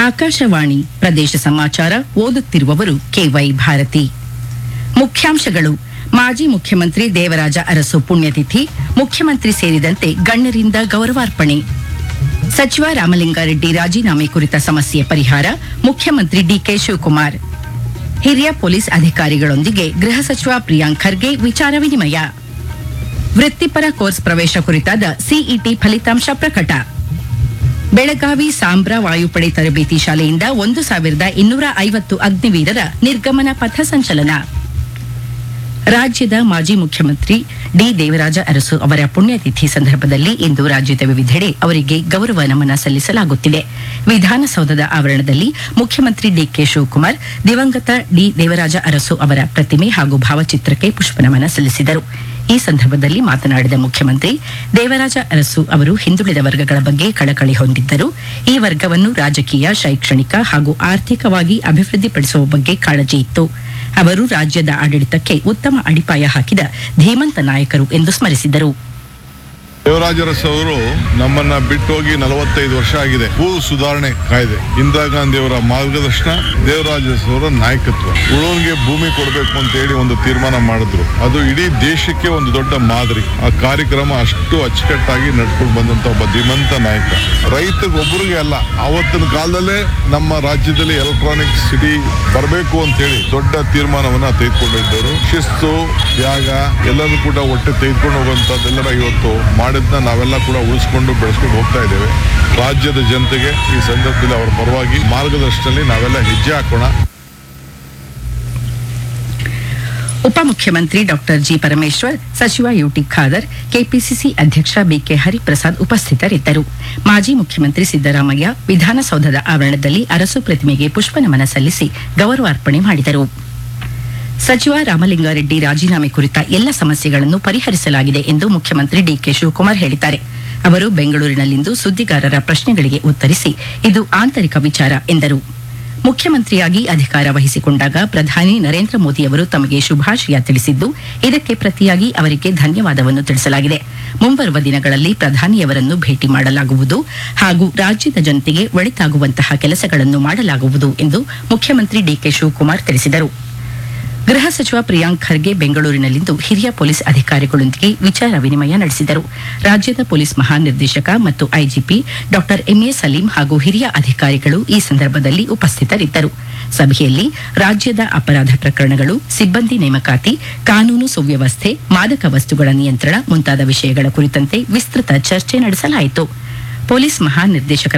ಆಕಾಶವಾಣಿ ಪ್ರದೇಶ ಸಮಾಚಾರ ಓದುತ್ತಿರುವವರು ಕೆವೈ ಭಾರತಿ ಮುಖ್ಯಾಂಶಗಳು ಮಾಜಿ ಮುಖ್ಯಮಂತ್ರಿ ದೇವರಾಜ ಅರಸು ಪುಣ್ಯತಿಥಿ ಮುಖ್ಯಮಂತ್ರಿ ಸೇರಿದಂತೆ ಗಣ್ಯರಿಂದ ಗೌರವಾರ್ಪಣೆ ಸಚಿವ ರಾಮಲಿಂಗಾರೆಡ್ಡಿ ರಾಜೀನಾಮೆ ಕುರಿತ ಸಮಸ್ಯೆ ಪರಿಹಾರ ಮುಖ್ಯಮಂತ್ರಿ ಡಿಕೆ ಶಿವಕುಮಾರ್ ಹಿರಿಯ ಪೊಲೀಸ್ ಅಧಿಕಾರಿಗಳೊಂದಿಗೆ ಗೃಹ ಸಚಿವ ಪ್ರಿಯಾಂಕ್ ಖರ್ಗೆ ವಿಚಾರ ವಿನಿಮಯ ವೃತ್ತಿಪರ ಕೋರ್ಸ್ ಪ್ರವೇಶ ಕುರಿತಾದ ಸಿಇಟಿ ಫಲಿತಾಂಶ ಪ್ರಕಟ ಬೆಳಗಾವಿ ಸಾಂಬ್ರಾ ವಾಯುಪಡೆ ತರಬೇತಿ ಶಾಲೆಯಿಂದ ಒಂದು ಸಾವಿರದ ಇನ್ನೂರ ಐವತ್ತು ಅಗ್ನಿವೀರರ ನಿರ್ಗಮನ ಪಥ ಸಂಚಲನ ರಾಜ್ಯದ ಮಾಜಿ ಮುಖ್ಯಮಂತ್ರಿ ಡಿ ದೇವರಾಜ ಅರಸು ಅವರ ಪುಣ್ಯತಿಥಿ ಸಂದರ್ಭದಲ್ಲಿ ಇಂದು ರಾಜ್ಯದ ವಿವಿಧೆಡೆ ಅವರಿಗೆ ಗೌರವ ನಮನ ಸಲ್ಲಿಸಲಾಗುತ್ತಿದೆ ವಿಧಾನಸೌಧದ ಆವರಣದಲ್ಲಿ ಮುಖ್ಯಮಂತ್ರಿ ಡಿಕೆ ಶಿವಕುಮಾರ್ ದಿವಂಗತ ಡಿ ದೇವರಾಜ ಅರಸು ಅವರ ಪ್ರತಿಮೆ ಹಾಗೂ ಭಾವಚಿತ್ರಕ್ಕೆ ಪುಷ್ಪನಮನ ಸಲ್ಲಿಸಿದರು ಈ ಸಂದರ್ಭದಲ್ಲಿ ಮಾತನಾಡಿದ ಮುಖ್ಯಮಂತ್ರಿ ದೇವರಾಜ ಅರಸು ಅವರು ಹಿಂದುಳಿದ ವರ್ಗಗಳ ಬಗ್ಗೆ ಕಳಕಳಿ ಹೊಂದಿದ್ದರು ಈ ವರ್ಗವನ್ನು ರಾಜಕೀಯ ಶೈಕ್ಷಣಿಕ ಹಾಗೂ ಆರ್ಥಿಕವಾಗಿ ಅಭಿವೃದ್ಧಿಪಡಿಸುವ ಬಗ್ಗೆ ಕಾಳಜಿ ಇತ್ತು ಅವರು ರಾಜ್ಯದ ಆಡಳಿತಕ್ಕೆ ಉತ್ತಮ ಅಡಿಪಾಯ ಹಾಕಿದ ಧೀಮಂತ ನಾಯಕರು ಎಂದು ಸ್ಮರಿಸಿದರು ದೇವರಾಜರಸ್ ಅವರು ನಮ್ಮನ್ನ ಬಿಟ್ಟೋಗಿ ನಲವತ್ತೈದು ವರ್ಷ ಆಗಿದೆ ಭೂ ಸುಧಾರಣೆ ಕಾಯ್ದೆ ಇಂದಿರಾ ಗಾಂಧಿ ಅವರ ಮಾರ್ಗದರ್ಶನ ದೇವರಾಜರಸ್ ಅವರ ನಾಯಕತ್ವ ಉಳೋನ್ಗೆ ಭೂಮಿ ಕೊಡಬೇಕು ಅಂತ ಹೇಳಿ ಒಂದು ತೀರ್ಮಾನ ಮಾಡಿದ್ರು ಅದು ಇಡೀ ದೇಶಕ್ಕೆ ಒಂದು ದೊಡ್ಡ ಮಾದರಿ ಆ ಕಾರ್ಯಕ್ರಮ ಅಷ್ಟು ಅಚ್ಚುಕಟ್ಟಾಗಿ ನಡ್ಕೊಂಡು ಬಂದಂತ ಒಬ್ಬ ಧೀಮಂತ ನಾಯಕ ರೈತರಿಗೊಬ್ಬರಿಗೆ ಅಲ್ಲ ಆವತ್ತಿನ ಕಾಲದಲ್ಲೇ ನಮ್ಮ ರಾಜ್ಯದಲ್ಲಿ ಎಲೆಕ್ಟ್ರಾನಿಕ್ ಸಿಟಿ ಬರಬೇಕು ಅಂತ ಹೇಳಿ ದೊಡ್ಡ ತೀರ್ಮಾನವನ್ನ ತೆಗೆದುಕೊಂಡಿದ್ದರು ಶಿಸ್ತು ತ್ಯಾಗ ಎಲ್ಲರೂ ಕೂಡ ಒಟ್ಟೆ ತೆಗೆದುಕೊಂಡು ಹೋಗುವಂತದ್ದೆಲ್ಲರ ಇವತ್ತು ಮಾಡಿದ್ನ ನಾವೆಲ್ಲ ಕೂಡ ಉಳಿಸ್ಕೊಂಡು ಬೆಳೆಸ್ಕೊಂಡು ಹೋಗ್ತಾ ಇದ್ದೇವೆ ರಾಜ್ಯದ ಜನತೆಗೆ ಈ ಸಂದರ್ಭದಲ್ಲಿ ಅವರ ಪರವಾಗಿ ಮಾರ್ಗದರ್ಶನದಲ್ಲಿ ನಾವೆಲ್ಲ ಹೆಜ್ಜೆ ಹಾಕೋಣ ಉಪಮುಖ್ಯಮಂತ್ರಿ ಡಾಕ್ಟರ್ ಜಿ ಪರಮೇಶ್ವರ್ ಸಚಿವ ಯುಟಿ ಖಾದರ್ ಕೆಪಿಸಿಸಿ ಅಧ್ಯಕ್ಷ ಬಿಕೆ ಹರಿಪ್ರಸಾದ್ ಉಪಸ್ಥಿತರಿದ್ದರು ಮಾಜಿ ಮುಖ್ಯಮಂತ್ರಿ ಸಿದ್ದರಾಮಯ್ಯ ವಿಧಾನಸೌಧದ ಆವರಣದಲ್ಲಿ ಅರಸು ಪ್ರತಿಮೆಗೆ ಪುಷ್ಪನಮನ ಸಲ್ಲಿಸಿ ಗೌರವಾರ್ಪಣೆ ಮಾಡಿದರು ಸಚಿವ ರಾಮಲಿಂಗಾರೆಡ್ಡಿ ರಾಜೀನಾಮೆ ಕುರಿತ ಎಲ್ಲ ಸಮಸ್ಯೆಗಳನ್ನು ಪರಿಹರಿಸಲಾಗಿದೆ ಎಂದು ಮುಖ್ಯಮಂತ್ರಿ ಡಿಕೆ ಶಿವಕುಮಾರ್ ಹೇಳಿದ್ದಾರೆ ಅವರು ಬೆಂಗಳೂರಿನಲ್ಲಿಂದು ಸುದ್ದಿಗಾರರ ಪ್ರಶ್ನೆಗಳಿಗೆ ಉತ್ತರಿಸಿ ಇದು ಆಂತರಿಕ ವಿಚಾರ ಎಂದರು ಮುಖ್ಯಮಂತ್ರಿಯಾಗಿ ಅಧಿಕಾರ ವಹಿಸಿಕೊಂಡಾಗ ಪ್ರಧಾನಿ ನರೇಂದ್ರ ಮೋದಿ ಅವರು ತಮಗೆ ಶುಭಾಶಯ ತಿಳಿಸಿದ್ದು ಇದಕ್ಕೆ ಪ್ರತಿಯಾಗಿ ಅವರಿಗೆ ಧನ್ಯವಾದವನ್ನು ತಿಳಿಸಲಾಗಿದೆ ಮುಂಬರುವ ದಿನಗಳಲ್ಲಿ ಪ್ರಧಾನಿಯವರನ್ನು ಭೇಟಿ ಮಾಡಲಾಗುವುದು ಹಾಗೂ ರಾಜ್ಯದ ಜನತೆಗೆ ಒಳಿತಾಗುವಂತಹ ಕೆಲಸಗಳನ್ನು ಮಾಡಲಾಗುವುದು ಎಂದು ಮುಖ್ಯಮಂತ್ರಿ ಡಿಕೆ ಶಿವಕುಮಾರ್ ತಿಳಿಸಿದರು ಗೃಹ ಸಚಿವ ಪ್ರಿಯಾಂಕ್ ಖರ್ಗೆ ಬೆಂಗಳೂರಿನಲ್ಲಿಂದು ಹಿರಿಯ ಪೊಲೀಸ್ ಅಧಿಕಾರಿಗಳೊಂದಿಗೆ ವಿಚಾರ ವಿನಿಮಯ ನಡೆಸಿದರು ರಾಜ್ಯದ ಪೊಲೀಸ್ ಮಹಾನಿರ್ದೇಶಕ ಮತ್ತು ಐಜಿಪಿ ಡಾ ಎಂಎ ಸಲೀಂ ಹಾಗೂ ಹಿರಿಯ ಅಧಿಕಾರಿಗಳು ಈ ಸಂದರ್ಭದಲ್ಲಿ ಉಪಸ್ಥಿತರಿದ್ದರು ಸಭೆಯಲ್ಲಿ ರಾಜ್ಯದ ಅಪರಾಧ ಪ್ರಕರಣಗಳು ಸಿಬ್ಬಂದಿ ನೇಮಕಾತಿ ಕಾನೂನು ಸುವ್ಯವಸ್ಥೆ ಮಾದಕ ವಸ್ತುಗಳ ನಿಯಂತ್ರಣ ಮುಂತಾದ ವಿಷಯಗಳ ಕುರಿತಂತೆ ವಿಸ್ತೃತ ಚರ್ಚೆ ನಡೆಸಲಾಯಿತು ಪೊಲೀಸ್ ಮಹಾನಿರ್ದೇಶಕರ